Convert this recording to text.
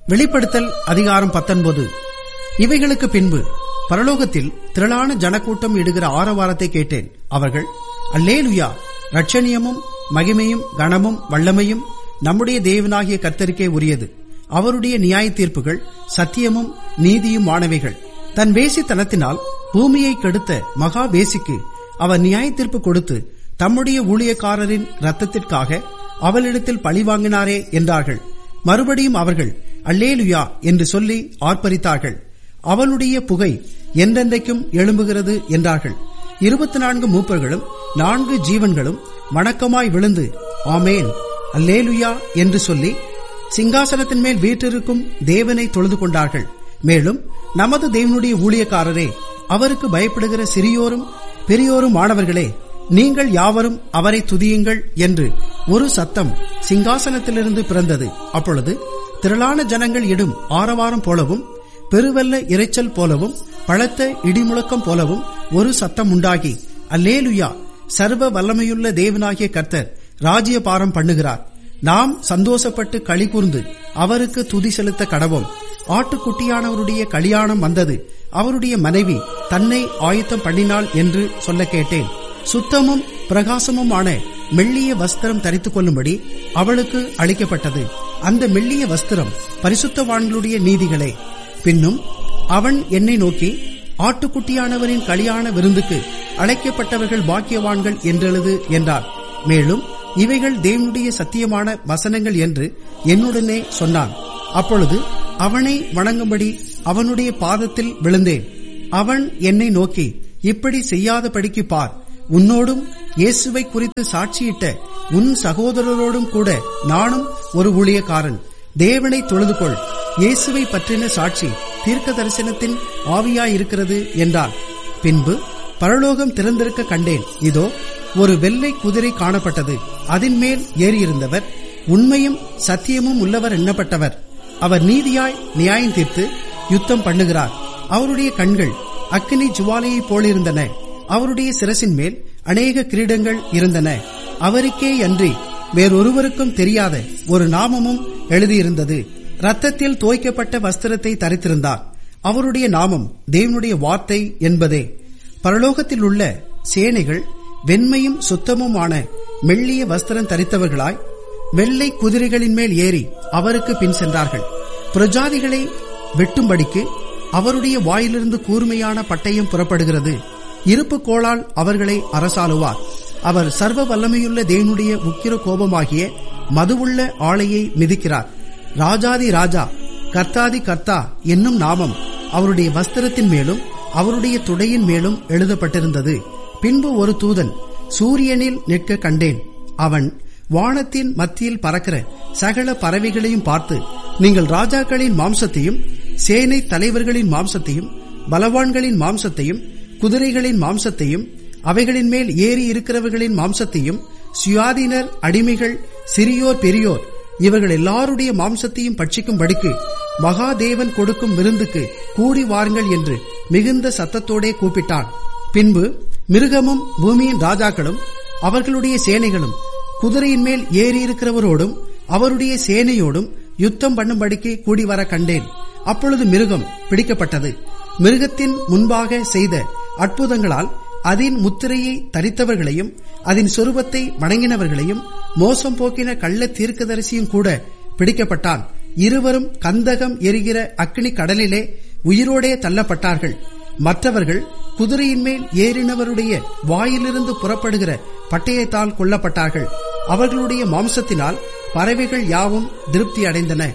வெளிப்படுத்தல் அதிகாரம் பத்தொன்பது இவைகளுக்கு பின்பு பரலோகத்தில் திரளான ஜனக்கூட்டம் இடுகிற ஆரவாரத்தை கேட்டேன் அவர்கள் அல்லேலுயா ரட்சணியமும் மகிமையும் கனமும் வல்லமையும் நம்முடைய தேவனாகிய கர்த்தருக்கே உரியது அவருடைய நியாய தீர்ப்புகள் சத்தியமும் நீதியும் ஆனவைகள் தன் வேசித்தனத்தினால் பூமியை கெடுத்த மகா வேசிக்கு அவர் நியாய தீர்ப்பு கொடுத்து தம்முடைய ஊழியக்காரரின் ரத்தத்திற்காக அவளிடத்தில் பழிவாங்கினாரே என்றார்கள் மறுபடியும் அவர்கள் அல்லேலுயா என்று சொல்லி ஆர்ப்பரித்தார்கள் அவளுடைய புகை என்றென்றைக்கும் எழும்புகிறது என்றார்கள் இருபத்தி நான்கு மூப்பர்களும் நான்கு ஜீவன்களும் வணக்கமாய் விழுந்து ஆமேன் அல்லேலுயா என்று சொல்லி சிங்காசனத்தின் மேல் வீற்றிருக்கும் தேவனை தொழுது கொண்டார்கள் மேலும் நமது தேவனுடைய ஊழியக்காரரே அவருக்கு பயப்படுகிற சிறியோரும் பெரியோரும் மாணவர்களே நீங்கள் யாவரும் அவரை துதியுங்கள் என்று ஒரு சத்தம் சிங்காசனத்திலிருந்து பிறந்தது அப்பொழுது திரளான ஜனங்கள் இடும் ஆரவாரம் போலவும் பெருவெல்ல இரைச்சல் போலவும் பழத்த இடிமுழக்கம் போலவும் ஒரு சத்தம் உண்டாகி அல்லேலுயா சர்வ வல்லமையுள்ள தேவனாகிய கர்த்தர் ராஜ்ய பாரம் பண்ணுகிறார் நாம் சந்தோஷப்பட்டு களி கூர்ந்து அவருக்கு துதி செலுத்த கடவோம் ஆட்டுக்குட்டியானவருடைய கல்யாணம் வந்தது அவருடைய மனைவி தன்னை ஆயத்தம் பண்ணினாள் என்று சொல்ல கேட்டேன் சுத்தமும் பிரகாசமுமான மெல்லிய வஸ்திரம் தரித்துக் கொள்ளும்படி அவளுக்கு அளிக்கப்பட்டது அந்த மெல்லிய வஸ்திரம் பரிசுத்தவான்களுடைய நீதிகளே பின்னும் அவன் என்னை நோக்கி ஆட்டுக்குட்டியானவரின் கல்யாண விருந்துக்கு அழைக்கப்பட்டவர்கள் பாக்கியவான்கள் என்றெழுது என்றார் மேலும் இவைகள் தேவனுடைய சத்தியமான வசனங்கள் என்று என்னுடனே சொன்னான் அப்பொழுது அவனை வணங்கும்படி அவனுடைய பாதத்தில் விழுந்தேன் அவன் என்னை நோக்கி இப்படி செய்யாதபடிக்கு பார் உன்னோடும் இயேசுவை குறித்து சாட்சியிட்ட உன் சகோதரரோடும் கூட நானும் ஒரு ஊழியக்காரன் தேவனை தொழுது கொள் இயேசுவை பற்றின சாட்சி தீர்க்க தரிசனத்தின் ஆவியாயிருக்கிறது என்றார் பின்பு பரலோகம் திறந்திருக்க கண்டேன் இதோ ஒரு வெள்ளை குதிரை காணப்பட்டது அதன் மேல் ஏறியிருந்தவர் உண்மையும் சத்தியமும் உள்ளவர் எண்ணப்பட்டவர் அவர் நீதியாய் நியாயம் தீர்த்து யுத்தம் பண்ணுகிறார் அவருடைய கண்கள் அக்கினி ஜுவாலையைப் போலிருந்தன அவருடைய சிரசின் மேல் அநேக கிரீடங்கள் இருந்தன அவருக்கே அன்றி வேறொருவருக்கும் தெரியாத ஒரு நாமமும் எழுதியிருந்தது ரத்தத்தில் தோய்க்கப்பட்ட வஸ்திரத்தை தரித்திருந்தார் அவருடைய நாமம் தேவனுடைய வார்த்தை என்பதே பரலோகத்தில் உள்ள சேனைகள் வெண்மையும் சுத்தமுமான மெல்லிய வஸ்திரம் தரித்தவர்களாய் வெள்ளை குதிரைகளின் மேல் ஏறி அவருக்கு பின் சென்றார்கள் பிரஜாதிகளை வெட்டும்படிக்கு அவருடைய வாயிலிருந்து கூர்மையான பட்டயம் புறப்படுகிறது இருப்பு கோளால் அவர்களை அரசாளுவார் அவர் சர்வ வல்லமையுள்ள தேவனுடைய உக்கிர கோபமாகிய மதுவுள்ள ஆளையை மிதிக்கிறார் ராஜாதி ராஜா கர்த்தாதி கர்த்தா என்னும் நாமம் அவருடைய வஸ்திரத்தின் மேலும் அவருடைய துடையின் மேலும் எழுதப்பட்டிருந்தது பின்பு ஒரு தூதன் சூரியனில் நிற்க கண்டேன் அவன் வானத்தின் மத்தியில் பறக்கிற சகல பறவைகளையும் பார்த்து நீங்கள் ராஜாக்களின் மாம்சத்தையும் சேனை தலைவர்களின் மாம்சத்தையும் பலவான்களின் மாம்சத்தையும் குதிரைகளின் மாம்சத்தையும் அவைகளின் மேல் ஏறி இருக்கிறவர்களின் மாம்சத்தையும் சுயாதீனர் அடிமைகள் சிறியோர் பெரியோர் இவர்கள் எல்லாருடைய மாம்சத்தையும் பட்சிக்கும்படிக்கு மகாதேவன் கொடுக்கும் விருந்துக்கு கூடி வாருங்கள் என்று மிகுந்த சத்தத்தோடே கூப்பிட்டான் பின்பு மிருகமும் பூமியின் ராஜாக்களும் அவர்களுடைய சேனைகளும் குதிரையின் மேல் ஏறியிருக்கிறவரோடும் அவருடைய சேனையோடும் யுத்தம் பண்ணும்படிக்கு கூடி வர கண்டேன் அப்பொழுது மிருகம் பிடிக்கப்பட்டது மிருகத்தின் முன்பாக செய்த அற்புதங்களால் அதன் முத்திரையை தரித்தவர்களையும் அதன் சொருபத்தை வணங்கினவர்களையும் மோசம் போக்கின கள்ள தீர்க்கதரிசியும் கூட பிடிக்கப்பட்டான் இருவரும் கந்தகம் எரிகிற அக்னி கடலிலே உயிரோடே தள்ளப்பட்டார்கள் மற்றவர்கள் குதிரையின் மேல் ஏறினவருடைய வாயிலிருந்து புறப்படுகிற பட்டயத்தால் கொல்லப்பட்டார்கள் அவர்களுடைய மாம்சத்தினால் பறவைகள் யாவும் திருப்தி அடைந்தன